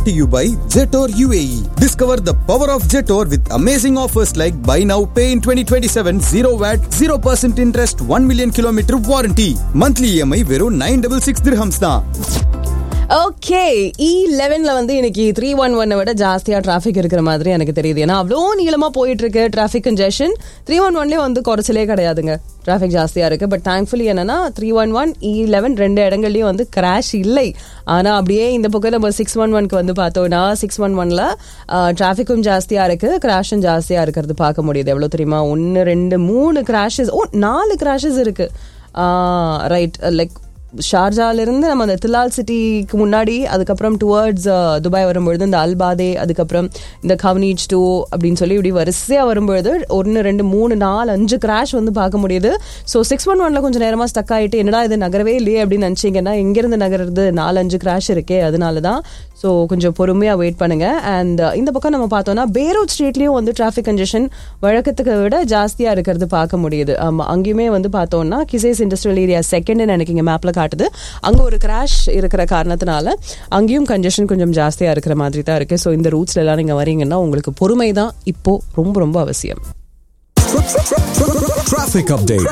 brought to you by Jetor UAE. Discover the power of Jetor with amazing offers like buy now, pay in 2027, 0 VAT, 0% interest, 1 million kilometer warranty. Monthly EMI வெறும் 966 dirhams தான். Okay இ லெவன்ல வந்து இன்னைக்கு three one ஒன்னை விட ஜாஸ்தியா traffic இருக்கிற மாதிரி எனக்கு தெரியுது ஏன்னா அவ்வளோ நீளமா போயிட்டு இருக்கு டிராஃபிக் கன்ஜெஷன் த்ரீ ஒன் ஒன்லேயே வந்து குறைச்சலே கிடையாதுங்க டிராஃபிக் ஜாஸ்தியா இருக்கு பட் தேங்க்ஃபுல்லி என்னன்னா three one one E eleven ரெண்டு இடங்கள்லயும் வந்து கிராஷ் இல்லை ஆனா அப்படியே இந்த பக்கம் நம்ம சிக்ஸ் ஒன் ஒன்க்கு வந்து பார்த்தோம்னா சிக்ஸ் ஒன் ஒன்ல டிராஃபிக்கும் ஜாஸ்தியா இருக்கு கிராஷும் ஜாஸ்தியா இருக்கிறது பார்க்க முடியுது எவ்வளவு தெரியுமா ஒன்னு ரெண்டு மூணு கிராஷஸ் ஓ நாலு கிராஷஸ் இருக்கு ரைட் லைக் ஷார்ஜால இருந்து நம்ம அந்த திலால் சிட்டிக்கு முன்னாடி அதுக்கப்புறம் டுவர்ட்ஸ் துபாய் வரும்பொழுது இந்த அல்பாதே அதுக்கப்புறம் இந்த கவனீச் டூ அப்படின்னு சொல்லி இப்படி வரிசையா வரும்பொழுது ஒன்று ரெண்டு மூணு நாலு அஞ்சு கிராஷ் வந்து பார்க்க முடியுது ஸோ சிக்ஸ் ஒன் ஒன்ல கொஞ்சம் நேரமா ஸ்டக் ஆயிட்டு என்னடா இது நகரவே இல்லையே அப்படின்னு நினைச்சீங்கன்னா எங்கிருந்து நகர்றது நாலு அஞ்சு கிராஷ் இருக்கே அதனால தான் ஸோ கொஞ்சம் பொறுமையாக வெயிட் பண்ணுங்க அண்ட் இந்த பக்கம் நம்ம பார்த்தோம்னா பேரூட் ஸ்ட்ரீட்லேயும் வந்து டிராஃபிக் கன்ஜெஷன் வழக்கத்துக்கு விட ஜாஸ்தியாக இருக்கிறது பார்க்க முடியுது ஆமாம் அங்கேயுமே வந்து பார்த்தோம்னா கிசேஸ் இண்டஸ்ட்ரியல் ஏரியா செகண்ட் எனக்கு இங்கே மேப்பில் காட்டுது அங்கே ஒரு கிராஷ் இருக்கிற காரணத்தினால அங்கேயும் கன்ஜெஷன் கொஞ்சம் ஜாஸ்தியாக இருக்கிற மாதிரி தான் இருக்குது ஸோ இந்த ரூட்ஸ்ல எல்லாம் நீங்கள் வரீங்கன்னா உங்களுக்கு பொறுமை தான் இப்போ ரொம்ப ரொம்ப அவசியம் Traffic update.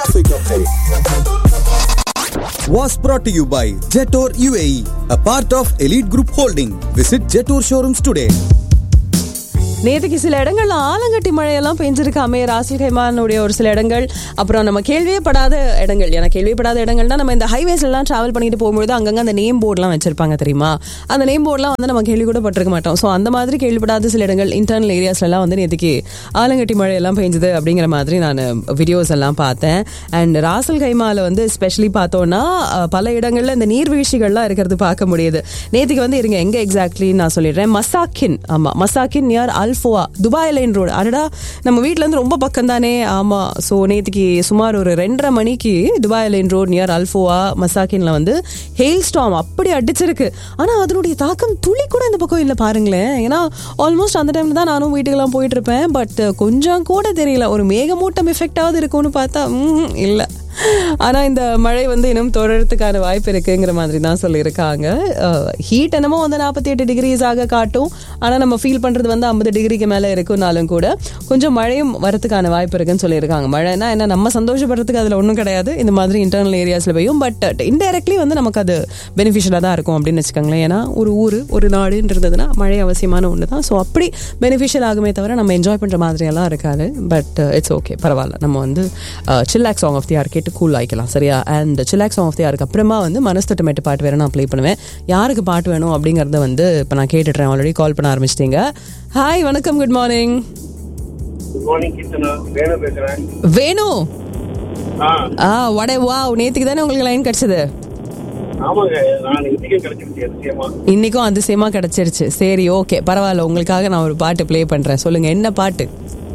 Was brought to you by Jetor UAE, a part of Elite Group Holding. Visit Jetor showrooms today. நேற்றுக்கு சில இடங்கள்ல ஆலங்கட்டி மழையெல்லாம் பெஞ்சிருக்காமே ராசில் கைமானுடைய ஒரு சில இடங்கள் அப்புறம் நம்ம கேள்வியே படாத இடங்கள் எனக்கு கேள்விப்படாத இடங்கள்னா நம்ம இந்த ஹைவேஸ்ல எல்லாம் டிராவல் பண்ணிட்டு போகும்போது அங்கங்க அந்த நேம் போர்ட்லாம் வச்சிருப்பாங்க தெரியுமா அந்த நேம் போர்ட்லாம் வந்து நம்ம கேள்வி கூட பட்டிருக்க மாட்டோம் ஸோ அந்த மாதிரி கேள்விப்படாத சில இடங்கள் இன்டர்னல் ஏரியாஸ்ல எல்லாம் வந்து நேற்றுக்கு ஆலங்கட்டி மழை எல்லாம் பெஞ்சது அப்படிங்கிற மாதிரி நான் வீடியோஸ் எல்லாம் பார்த்தேன் அண்ட் ராசல் கைமால வந்து ஸ்பெஷலி பார்த்தோம்னா அஹ், பல இடங்கள்ல இந்த நீர்வீழ்ச்சிகள்லாம் இருக்கிறது பார்க்க முடியுது நேற்றுக்கு வந்து இருங்க எங்க எக்ஸாக்ட்லி நான் சொல்லிடுறேன் மசாக்கின் ஆமா மசாக்கின் நியர் அல்ஃபோவா துபாய் லைன் ரோடு அடடா நம்ம வீட்ல இருந்து ரொம்ப பக்கம் தானே ஆமா ஸோ நேற்றுக்கு சுமார் ஒரு ரெண்டரை மணிக்கு துபாய் லைன் ரோடு நியர் அல்ஃபோவா மசாக்கின்ல வந்து ஹெயில் ஸ்டாம் அப்படி அடிச்சிருக்கு ஆனா அதனுடைய தாக்கம் துளி கூட இந்த பக்கம் இல்லை பாருங்களேன் ஏன்னா ஆல்மோஸ்ட் அந்த டைம்ல தான் நானும் வீட்டுக்கெல்லாம் போயிட்டு இருப்பேன் பட் கொஞ்சம் கூட தெரியல ஒரு மேகமூட்டம் எஃபெக்ட் ஆகுது இருக்கும்னு பார்த்தா ம்ஹும், இல்லை ஆனா இந்த மழை வந்து இன்னும் தொடர்றதுக்கான வாய்ப்பு இருக்குங்கிற மாதிரி தான் சொல்லியிருக்காங்க ஹீட் என்னமோ வந்து நாற்பத்தி எட்டு டிகிரிஸ் ஆக காட்டும் ஆனா நம்ம ஃபீல் பண்றது வந்து ஐம்பது டிகிரிக்கு மேல இருக்கும்னாலும் கூட கொஞ்சம் மழையும் வரதுக்கான வாய்ப்பு இருக்குன்னு சொல்லியிருக்காங்க மழைனா என்ன நம்ம சந்தோஷப்படுறதுக்கு அதுல ஒன்றும் கிடையாது இந்த மாதிரி இன்டர்னல் ஏரியாஸ்ல போயும் பட் இன்டைரக்ட்லி வந்து நமக்கு அது பெனிஃபிஷியலாக தான் இருக்கும் அப்படின்னு வச்சுக்கோங்களேன் ஏன்னா ஒரு ஊர் ஒரு நாடுன்னு இருந்ததுன்னா மழை அவசியமான ஒன்று தான் ஸோ அப்படி பெனிஃபிஷியல் ஆகுமே தவிர நம்ம என்ஜாய் பண்ற மாதிரியெல்லாம் இருக்காது பட் இட்ஸ் ஓகே பரவாயில்ல நம்ம வந்து chillax song of the hour கேட்டு கூல் ஆகிக்கலாம் சரியா and chillax song of the ஆருக்கு அப்புறமா வந்து மனஸ்தட்டு மேட்டு பாட்டு வேற நான் ப்ளே பண்ணுவேன் யாருக்கு பாட்டு வேணும் அப்படிங்கறத வந்து இப்போ நான் கேட்டுட்றேன் ஆல்ரெடி கால் பண்ண ஆரம்பிச்சிட்டீங்க ஹாய் வணக்கம் good morning good morning Keerthana Venu பேசுறேன் வேணு ஆ ஆ வடை வா நேற்றுக்கு தானே உங்களுக்கு லைன் கிடைச்சது ஆமாங்க நான் இன்னைக்கும் கிடைச்சிருச்சு அதிசயமா இன்னைக்கும் அதிசயமா கிடைச்சிருச்சு சரி ஓகே பரவாயில்ல உங்களுக்காக நான் ஒரு பாட்டு ப்ளே பண்றேன் சொல்லுங்க என்ன பாட்டு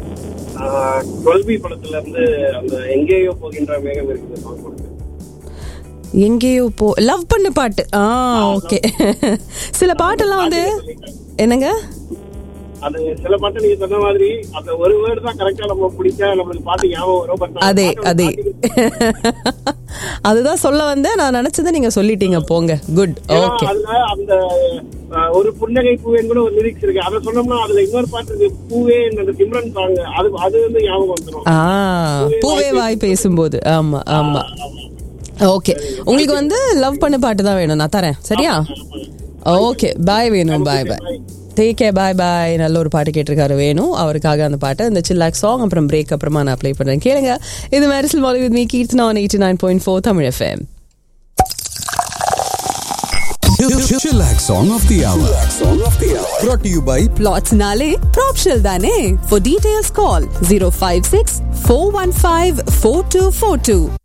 டுவெல்பி படத்துல இருந்து அந்த எங்கேயோ போகின்ற மேகம் இருக்குது சாங் கொடுத்து எங்கேயோ போ லவ் பண்ணு பாட்டு ஆ ஓகே சில பாட்டெல்லாம் வந்து என்னங்க அது சில பாட்டு நீங்க சொன்ன மாதிரி அந்த ஒரு வேர்டு தான் கரெக்டா நம்ம பிடிச்சா நம்மளுக்கு பாட்டு ஞாபகம் வரும் பட் அதே அதே அதுதான் சொல்ல வந்தேன் நான் நினைச்சதை நீங்க சொல்லிட்டீங்க போங்க குட் ஓகே அதுல அந்த அஹ், ஒரு புன்னகை பூவேன்னு கூட ஒரு லிரிக்ஸ் இருக்கு அதை சொன்னோம்னா அதுல இன்னொரு பாட்டு இருக்கு பூவே அந்த சிம்ரன் சாங் அது அது வந்து ஞாபகம் வந்துடும் ஆ பூவே வாய் பேசும்போது ஆமா ஆமா ஓகே உங்களுக்கு வந்து லவ் பண்ணு பாட்டு தான் வேணும் நான் தரேன் சரியா ஓகே பாய் வேணும் பாய் பாய் டேக் கே பாய் பாய் நல்ல ஒரு பாட்டு கேட்டிருக்காரு வேணும் அவருக்காக அந்த பாட்டு இந்த சில்லாக் சாங் அப்புறம் பிரேக் அப்புறமா நான் ப்ளே பண்றேன் கேளுங்க இது மேரிசல் மாலி with me Keerthana one eighty nine point four Tamil FM Chillax song of the hour. Brought to you by Plots Nale, Propshell Dane. For details, call 056 415 4242.